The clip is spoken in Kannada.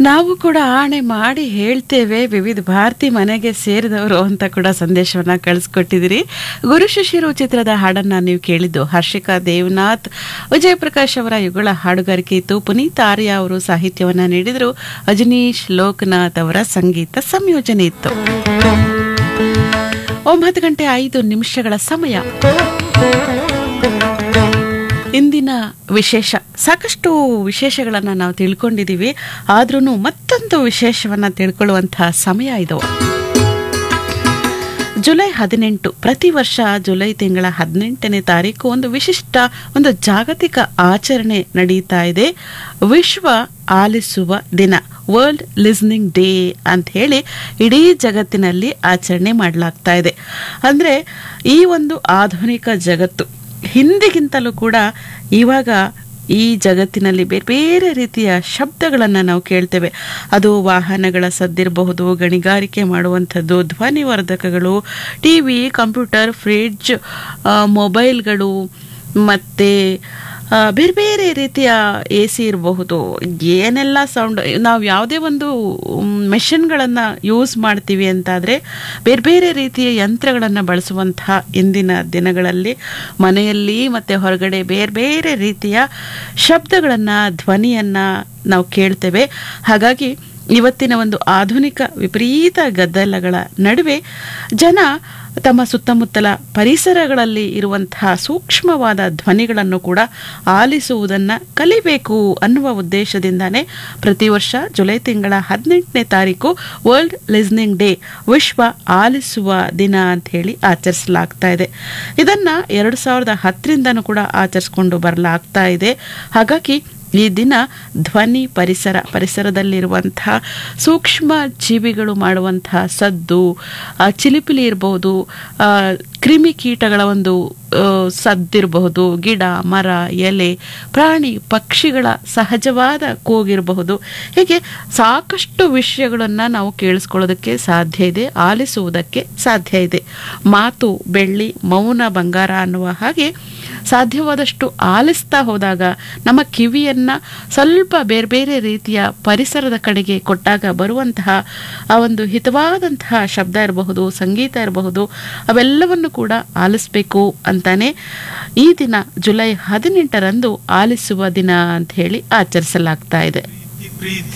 ನಾವು ಕೂಡ ಆಣೆ ಮಾಡಿ ಹೇಳ್ತೇವೆ ವಿವಿಧ ಭಾರತಿ ಮನೆಗೆ ಸೇರಿದವರು ಅಂತ ಕೂಡ ಸಂದೇಶವನ್ನ ಕಳಿಸ್ಕೊಟ್ಟಿದ್ದೀರಿ ಗುರು ಶಿಷ್ಯರು ಚಿತ್ರದ ಹಾಡನ್ನ ನೀವು ಕೇಳಿದ್ದು ಹರ್ಷಿಕಾ ದೇವನಾಥ್ ವಿಜಯ ಪ್ರಕಾಶ್ ಅವರ ಯುಗಳ ಹಾಡುಗಾರಿಕೆ ಇತ್ತು ಪುನೀತ್ ಆರ್ಯ ಅವರು ಸಾಹಿತ್ಯವನ್ನ ನೀಡಿದ್ರು ಅಜನೀಶ್ ಲೋಕನಾಥ್ ಅವರ ಸಂಗೀತ ಸಂಯೋಜನೆ ಇತ್ತು ಒಂಬತ್ತು ಗಂಟೆ ಐದು ನಿಮಿಷಗಳ ಸಮಯ ಇಂದಿನ ವಿಶೇಷ ಸಾಕಷ್ಟು ವಿಶೇಷಗಳನ್ನು ನಾವು ತಿಳ್ಕೊಂಡಿದ್ದೀವಿ ಆದ್ರೂ ಮತ್ತೊಂದು ವಿಶೇಷವನ್ನು ತಿಳ್ಕೊಳ್ಳುವಂತಹ ಸಮಯ ಇದು ಜುಲೈ ಹದಿನೆಂಟು ಪ್ರತಿ ವರ್ಷ ಜುಲೈ ತಿಂಗಳ ಹದಿನೆಂಟನೇ ತಾರೀಕು ಒಂದು ವಿಶಿಷ್ಟ ಒಂದು ಜಾಗತಿಕ ಆಚರಣೆ ನಡೀತಾ ಇದೆ ವಿಶ್ವ ಆಲಿಸುವ ದಿನ ವರ್ಲ್ಡ್ ಲಿಸ್ನಿಂಗ್ ಡೇ ಅಂತ ಹೇಳಿ ಇಡೀ ಜಗತ್ತಿನಲ್ಲಿ ಆಚರಣೆ ಮಾಡಲಾಗ್ತಾ ಇದೆ ಅಂದರೆ ಈ ಒಂದು ಆಧುನಿಕ ಜಗತ್ತು ಹಿಂದಿಗಿಂತಲೂ ಕೂಡ ಇವಾಗ ಈ ಜಗತ್ತಿನಲ್ಲಿ ಬೇರೆ ಬೇರೆ ರೀತಿಯ ಶಬ್ದಗಳನ್ನು ನಾವು ಕೇಳ್ತೇವೆ ಅದು ವಾಹನಗಳ ಸದ್ದಿರಬಹುದು ಗಣಿಗಾರಿಕೆ ಮಾಡುವಂಥದ್ದು ಧ್ವನಿವರ್ಧಕಗಳು ಟಿ ವಿ ಕಂಪ್ಯೂಟರ್ ಫ್ರಿಡ್ಜ್ ಮೊಬೈಲ್ಗಳು ಮತ್ತು ಬೇರೆ ಬೇರೆ ರೀತಿಯ ಎ ಸಿ ಇರಬಹುದು ಏನೆಲ್ಲ ಸೌಂಡ್ ನಾವು ಯಾವುದೇ ಒಂದು ಮೆಷಿನ್ಗಳನ್ನು ಯೂಸ್ ಮಾಡ್ತೀವಿ ಅಂತಾದರೆ ಬೇರೆ ಬೇರೆ ರೀತಿಯ ಯಂತ್ರಗಳನ್ನು ಬಳಸುವಂತಹ ಇಂದಿನ ದಿನಗಳಲ್ಲಿ ಮನೆಯಲ್ಲಿ ಮತ್ತು ಹೊರಗಡೆ ಬೇರೆ ಬೇರೆ ರೀತಿಯ ಶಬ್ದಗಳನ್ನು ಧ್ವನಿಯನ್ನು ನಾವು ಕೇಳ್ತೇವೆ ಹಾಗಾಗಿ ಇವತ್ತಿನ ಒಂದು ಆಧುನಿಕ ವಿಪರೀತ ಗದ್ದಲಗಳ ನಡುವೆ ಜನ ತಮ್ಮ ಸುತ್ತಮುತ್ತಲ ಪರಿಸರಗಳಲ್ಲಿ ಇರುವಂತಹ ಸೂಕ್ಷ್ಮವಾದ ಧ್ವನಿಗಳನ್ನು ಕೂಡ ಆಲಿಸುವುದನ್ನು ಕಲಿಬೇಕು ಅನ್ನುವ ಉದ್ದೇಶದಿಂದಾನೇ ಪ್ರತಿ ವರ್ಷ ಜುಲೈ ತಿಂಗಳ ಹದಿನೆಂಟನೇ ತಾರೀಕು ವರ್ಲ್ಡ್ ಲಿಸ್ನಿಂಗ್ ಡೇ ವಿಶ್ವ ಆಲಿಸುವ ದಿನ ಅಂತ ಹೇಳಿ ಆಚರಿಸಲಾಗ್ತಾ ಇದೆ ಇದನ್ನ ಎರಡು ಸಾವಿರದ ಹತ್ತರಿಂದನೂ ಕೂಡ ಆಚರಿಸ್ಕೊಂಡು ಬರಲಾಗ್ತಾ ಇದೆ ಹಾಗಾಗಿ ಈ ದಿನ ಧ್ವನಿ ಪರಿಸರ ಪರಿಸರದಲ್ಲಿರುವಂತಹ ಸೂಕ್ಷ್ಮ ಜೀವಿಗಳು ಮಾಡುವಂತಹ ಸದ್ದು ಚಿಲಿಪಿಲಿ ಇರಬಹುದು ಕ್ರಿಮಿಕೀಟಗಳ ಒಂದು ಸದ್ದಿರಬಹುದು ಗಿಡ ಮರ ಎಲೆ ಪ್ರಾಣಿ ಪಕ್ಷಿಗಳ ಸಹಜವಾದ ಕೂಗಿರಬಹುದು ಹೀಗೆ ಸಾಕಷ್ಟು ವಿಷಯಗಳನ್ನು ನಾವು ಕೇಳಿಸ್ಕೊಳ್ಳೋದಕ್ಕೆ ಸಾಧ್ಯ ಇದೆ ಆಲಿಸುವುದಕ್ಕೆ ಸಾಧ್ಯ ಇದೆ ಮಾತು ಬೆಳ್ಳಿ ಮೌನ ಬಂಗಾರ ಅನ್ನುವ ಹಾಗೆ ಸಾಧ್ಯವಾದಷ್ಟು ಆಲಿಸ್ತಾ ಹೋದಾಗ ನಮ್ಮ ಕಿವಿಯನ್ನು ಸ್ವಲ್ಪ ಬೇರೆ ಬೇರೆ ರೀತಿಯ ಪರಿಸರದ ಕಡೆಗೆ ಕೊಟ್ಟಾಗ ಬರುವಂತಹ ಆ ಒಂದು ಹಿತವಾದಂತಹ ಶಬ್ದ ಇರಬಹುದು ಸಂಗೀತ ಇರಬಹುದು ಅವೆಲ್ಲವನ್ನು ಕೂಡ ಆಲಿಸಬೇಕು ಅಂತಾನೆ ಈ ದಿನ ಜುಲೈ ಹದಿನೆಂಟರಂದು ಆಲಿಸುವ ದಿನ ಅಂತ ಹೇಳಿ ಆಚರಿಸಲಾಗ್ತಾ ಇದೆ